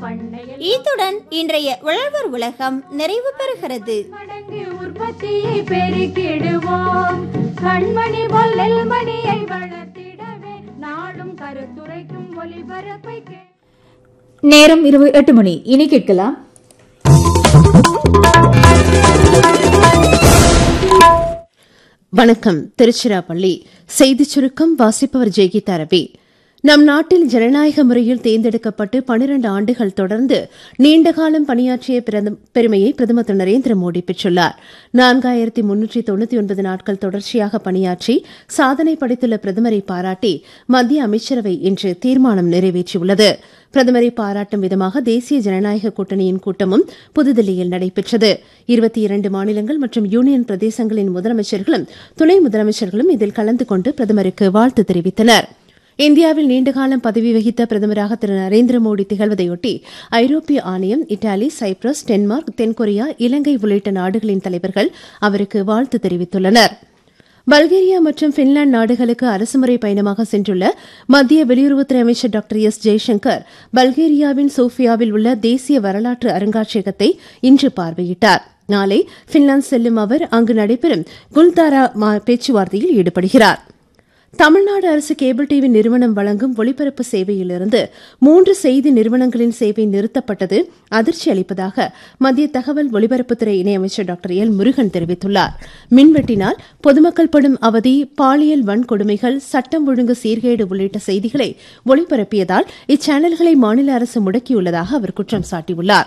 பண்ணையில் இத்துடன் இன்றைய உழவர் உலகம் நிறைவு பெறுகிறது மடங்கு உற்பத்தியை பெருக்கிடுவோம் கண்மணி போல் நெல்மணியை வளர்த்திடவே நாடும் கருத்துரைக்கும் ஒளிபரப்பை கே நேரம் இரவு எட்டு மணி இனி கேட்கலாம் வணக்கம் திருச்சிராப்பள்ளி செய்திச் சுருக்கம் வாசிப்பவர் ஜெய்கீதா ரவி நம் நாட்டில் ஜனநாயக முறையில் தேர்ந்தெடுக்கப்பட்டு பனிரண்டு ஆண்டுகள் தொடர்ந்து நீண்டகாலம் பணியாற்றிய பிரதம்- பெருமையை பிரதமர் திரு நரேந்திர மோடி பெற்றுள்ளார் நான்காயிரத்தி முன்னூற்றி தொண்ணூத்தி ஒன்பது நாட்கள் தொடர்ச்சியாக பணியாற்றி சாதனை படைத்துள்ள பிரதமரை பாராட்டி மத்திய அமைச்சரவை இன்று தீர்மானம் நிறைவேற்றியுள்ளது பிரதமரை பாராட்டும் விதமாக தேசிய ஜனநாயக கூட்டணியின் கூட்டமும் புதுதில்லியில் நடைபெற்றது இருபத்தி இரண்டு மாநிலங்கள் மற்றும் யூனியன் பிரதேசங்களின் முதலமைச்சர்களும் துணை முதலமைச்சர்களும் இதில் கலந்து கொண்டு பிரதமருக்கு வாழ்த்து தெரிவித்தனர் இந்தியாவில் நீண்டகாலம் பதவி வகித்த பிரதமராக திரு நரேந்திர மோடி திகழ்வதையொட்டி ஐரோப்பிய ஆணையம் இத்தாலி சைப்ரஸ் டென்மார்க் தென்கொரியா இலங்கை உள்ளிட்ட நாடுகளின் தலைவர்கள் அவருக்கு வாழ்த்து தெரிவித்துள்ளனா் பல்கேரியா மற்றும் பின்லாந்து நாடுகளுக்கு அரசுமுறை பயணமாக சென்றுள்ள மத்திய வெளியுறவுத்துறை அமைச்சர் டாக்டர் எஸ் ஜெய்சங்கர் பல்கேரியாவின் சோஃபியாவில் உள்ள தேசிய வரலாற்று அருங்காட்சியகத்தை இன்று பார்வையிட்டார் நாளை பின்லாந்து செல்லும் அவர் அங்கு நடைபெறும் குல்தாரா மா- பேச்சுவார்த்தையில் ஈடுபடுகிறார் தமிழ்நாடு அரசு கேபிள் டிவி நிறுவனம் வழங்கும் ஒளிபரப்பு சேவையிலிருந்து மூன்று செய்தி நிறுவனங்களின் சேவை நிறுத்தப்பட்டது அதிர்ச்சி அளிப்பதாக மத்திய தகவல் ஒலிபரப்புத்துறை இணையமைச்சர் டாக்டர் எல் முருகன் தெரிவித்துள்ளார் மின்வெட்டினால் பொதுமக்கள் படும் அவதி பாலியல் வன்கொடுமைகள் சட்டம் ஒழுங்கு சீர்கேடு உள்ளிட்ட செய்திகளை ஒளிபரப்பியதால் இச்சேனல்களை மாநில அரசு முடக்கியுள்ளதாக அவர் குற்றம் சாட்டியுள்ளார்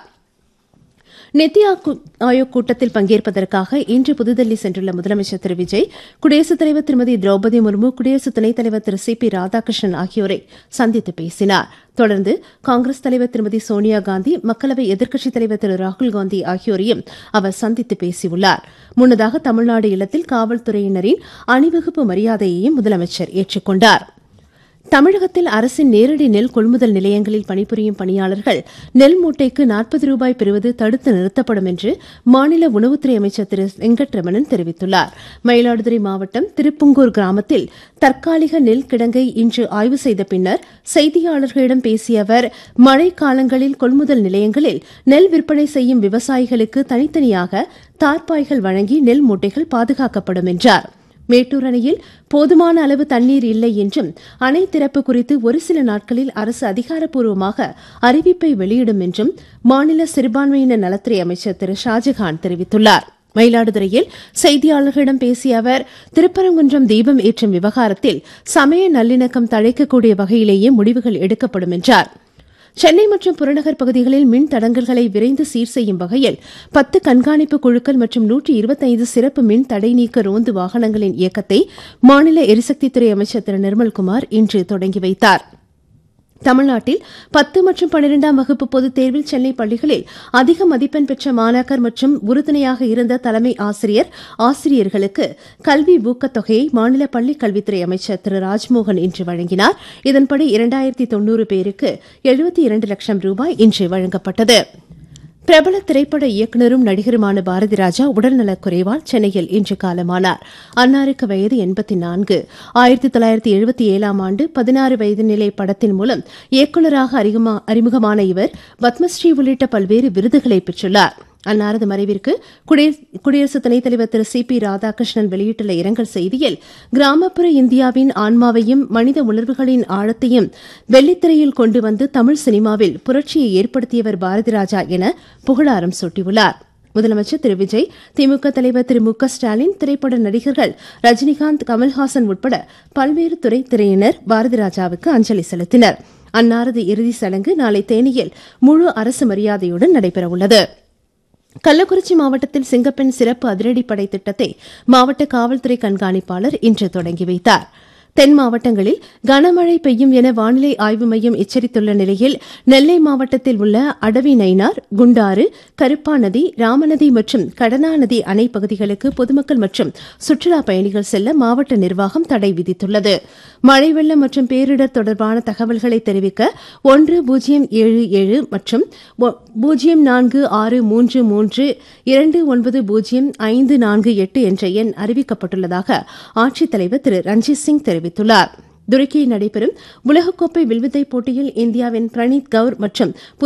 நித்தி ஆக்கு- ஆயோக் கூட்டத்தில் பங்கேற்பதற்காக இன்று புதுதில்லி சென்றுள்ள முதலமைச்சர் திரு விஜய் குடியரசுத் தலைவர் திருமதி திரௌபதி முர்மு குடியரசு துணைத் தலைவர் திரு சி பி ராதாகிருஷ்ணன் ஆகியோரை சந்தித்து பேசினார் தொடர்ந்து காங்கிரஸ் தலைவர் திருமதி சோனியா காந்தி மக்களவை எதிர்க்கட்சித் தலைவர் திரு ராகுல் காந்தி ஆகியோரையும் அவர் சந்தித்து பேசியுள்ளார் முன்னதாக தமிழ்நாடு இல்லத்தில் காவல்துறையினரின் அணிவகுப்பு மரியாதையையும் முதலமைச்சர் ஏற்றுக்கொண்டாா் தமிழகத்தில் அரசின் நேரடி நெல் கொள்முதல் நிலையங்களில் பணிபுரியும் பணியாளர்கள் நெல் மூட்டைக்கு நாற்பது ரூபாய் பெறுவது தடுத்து நிறுத்தப்படும் என்று மாநில உணவுத்துறை அமைச்சர் திரு வெங்கட்ரமணன் தெரிவித்துள்ளார் மயிலாடுதுறை மாவட்டம் திருப்புங்கூர் கிராமத்தில் தற்காலிக நெல் கிடங்கை இன்று ஆய்வு செய்த பின்னர் செய்தியாளர்களிடம் பேசிய அவர் மழை காலங்களில் கொள்முதல் நிலையங்களில் நெல் விற்பனை செய்யும் விவசாயிகளுக்கு தனித்தனியாக தார்பாய்கள் வழங்கி நெல் மூட்டைகள் பாதுகாக்கப்படும் என்றார் மேட்டூர் அணையில் போதுமான அளவு தண்ணீர் இல்லை என்றும் அணை திறப்பு குறித்து ஒரு சில நாட்களில் அரசு அதிகாரப்பூர்வமாக அறிவிப்பை வெளியிடும் என்றும் மாநில சிறுபான்மையினர் நலத்துறை அமைச்சர் திரு ஷாஜகான் தெரிவித்துள்ளார் மயிலாடுதுறையில் செய்தியாளர்களிடம் பேசிய அவர் திருப்பரங்குன்றம் தீபம் ஏற்றும் விவகாரத்தில் சமய நல்லிணக்கம் தழைக்கக்கூடிய வகையிலேயே முடிவுகள் எடுக்கப்படும் என்றார் சென்னை மற்றும் புறநகர் பகுதிகளில் மின் தடங்கல்களை விரைந்து சீர் செய்யும் வகையில் பத்து கண்காணிப்பு குழுக்கள் மற்றும் நூற்றி இருபத்தைந்து சிறப்பு மின் தடை நீக்க ரோந்து வாகனங்களின் இயக்கத்தை மாநில எரிசக்தித்துறை அமைச்சர் திரு நிர்மல்குமார் இன்று தொடங்கி வைத்தார் தமிழ்நாட்டில் பத்து மற்றும் பன்னிரெண்டாம் வகுப்பு பொதுத் தேர்வில் சென்னை பள்ளிகளில் அதிக மதிப்பெண் பெற்ற மாணாக்கர் மற்றும் உறுதுணையாக இருந்த தலைமை ஆசிரியர் ஆசிரியர்களுக்கு கல்வி ஊக்கத்தொகையை மாநில பள்ளிக் கல்வித்துறை அமைச்சர் திரு ராஜ்மோகன் இன்று வழங்கினார் இதன்படி இரண்டாயிரத்தி தொன்னூறு பேருக்கு எழுபத்தி இரண்டு லட்சம் ரூபாய் இன்று வழங்கப்பட்டது பிரபல திரைப்பட இயக்குநரும் நடிகருமான பாரதி ராஜா உடல்நலக் குறைவால் சென்னையில் இன்று காலமானார் அன்னாருக்கு வயது எண்பத்தி நான்கு ஆயிரத்தி தொள்ளாயிரத்தி எழுபத்தி ஏழாம் ஆண்டு பதினாறு வயது நிலை படத்தின் மூலம் இயக்குநராக அறிமுகமா- அறிமுகமான இவர் பத்மஸ்ரீ உள்ளிட்ட பல்வேறு விருதுகளை பெற்றுள்ளார் அன்னாரது மறைவிற்கு குடியரசு குடியரசு துணைத் தலைவர் திரு சி பி ராதாகிருஷ்ணன் வெளியிட்டுள்ள இரங்கல் செய்தியில் கிராமப்புற இந்தியாவின் ஆன்மாவையும் மனித உணர்வுகளின் ஆழத்தையும் வெள்ளித்திரையில் கொண்டு வந்து தமிழ் சினிமாவில் புரட்சியை ஏற்படுத்தியவர் பாரதி ராஜா என புகழாரம் சூட்டியுள்ளார் முதலமைச்சர் திரு விஜய் திமுக தலைவர் திரு மு க ஸ்டாலின் திரைப்பட நடிகர்கள் ரஜினிகாந்த் கமல்ஹாசன் உட்பட பல்வேறு துறை திரையினர் பாரதி ராஜாவுக்கு அஞ்சலி செலுத்தினர் அன்னாரது இறுதிச் சடங்கு நாளை தேனியில் முழு அரசு மரியாதையுடன் நடைபெறவுள்ளது கள்ளக்குறிச்சி மாவட்டத்தில் சிங்கப்பெண் சிறப்பு அதிரடிப்படை திட்டத்தை மாவட்ட காவல்துறை கண்காணிப்பாளர் இன்று தொடங்கி வைத்தார் தென் மாவட்டங்களில் கனமழை பெய்யும் என வானிலை ஆய்வு மையம் எச்சரித்துள்ள நிலையில் நெல்லை மாவட்டத்தில் உள்ள அடவி நைனார் குண்டாறு கருப்பா நதி ராமநதி மற்றும் கடனா நதி அணை பகுதிகளுக்கு பொதுமக்கள் மற்றும் சுற்றுலா பயணிகள் செல்ல மாவட்ட நிர்வாகம் தடை விதித்துள்ளது மழை வெள்ளம் மற்றும் பேரிடர் தொடர்பான தகவல்களை தெரிவிக்க ஒன்று பூஜ்ஜியம் ஏழு ஏழு மற்றும் ஒ- பூஜ்ஜியம் நான்கு ஆறு மூன்று மூன்று இரண்டு ஒன்பது பூஜ்ஜியம் ஐந்து நான்கு எட்டு என்ற எண் அறிவிக்கப்பட்டுள்ளதாக ஆட்சித்தலைவர் திரு ரஞ்சித் சிங் தெரிவித்துள்ளார் துருக்கியில் நடைபெறும் உலகக்கோப்பை வில்வித்தை போட்டியில் இந்தியாவின் பிரணீத் கவுர் மற்றும்